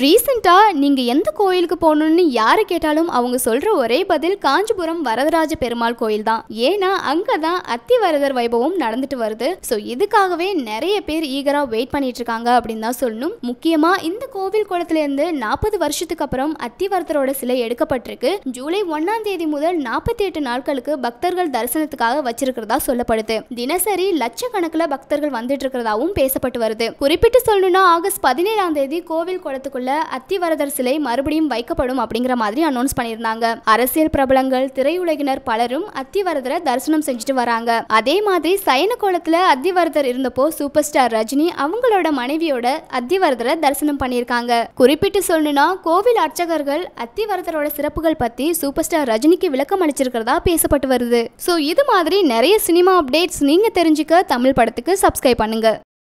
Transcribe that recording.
ரீசெண்டாக நீங்கள் எந்த கோயிலுக்கு போகணும்னு யாரை கேட்டாலும் அவங்க சொல்கிற ஒரே பதில் காஞ்சிபுரம் வரதராஜ பெருமாள் கோயில் தான் ஏன்னா அங்கே தான் அத்திவரதர் வைபவம் நடந்துட்டு வருது ஸோ இதுக்காகவே நிறைய பேர் ஈகராக வெயிட் பண்ணிட்டு இருக்காங்க அப்படின்னு தான் சொல்லணும் முக்கியமாக இந்த கோவில் குளத்துலேருந்து நாற்பது வருஷத்துக்கு அப்புறம் அத்திவரதரோட சிலை எடுக்கப்பட்டிருக்கு ஜூலை ஒன்னாம் தேதி முதல் நாற்பத்தி எட்டு நாட்களுக்கு பக்தர்கள் தரிசனத்துக்காக வச்சிருக்கிறதா சொல்லப்படுது தினசரி லட்சக்கணக்கில் பக்தர்கள் வந்துட்டு இருக்கிறதாவும் பேசப்பட்டு வருது குறிப்பிட்டு சொல்லணும்னா ஆகஸ்ட் பதினேழாம் தேதி கோவில் குளத்துக்குள்ள அத்திவரதர் சிலை மறுபடியும் வைக்கப்படும் அப்படிங்கிற மாதிரி அனௌன்ஸ் பண்ணியிருந்தாங்க அரசியல் பிரபலங்கள் திரையுலகினர் பலரும் அத்திவரதரை தரிசனம் செஞ்சுட்டு வராங்க அதே மாதிரி சயன கோலத்துல அத்திவரதர் இருந்தப்போ சூப்பர் ஸ்டார் ரஜினி அவங்களோட மனைவியோட அத்திவரதரை தரிசனம் பண்ணியிருக்காங்க குறிப்பிட்டு சொல்லணும்னா கோவில் அர்ச்சகர்கள் அத்திவரதரோட சிறப்புகள் பத்தி சூப்பர் ஸ்டார் ரஜினிக்கு விளக்கம் அளிச்சிருக்கிறதா பேசப்பட்டு வருது ஸோ இது மாதிரி நிறைய சினிமா அப்டேட்ஸ் நீங்க தெரிஞ்சுக்க தமிழ் படத்துக்கு சப்ஸ்கிரைப் பண்ணுங்க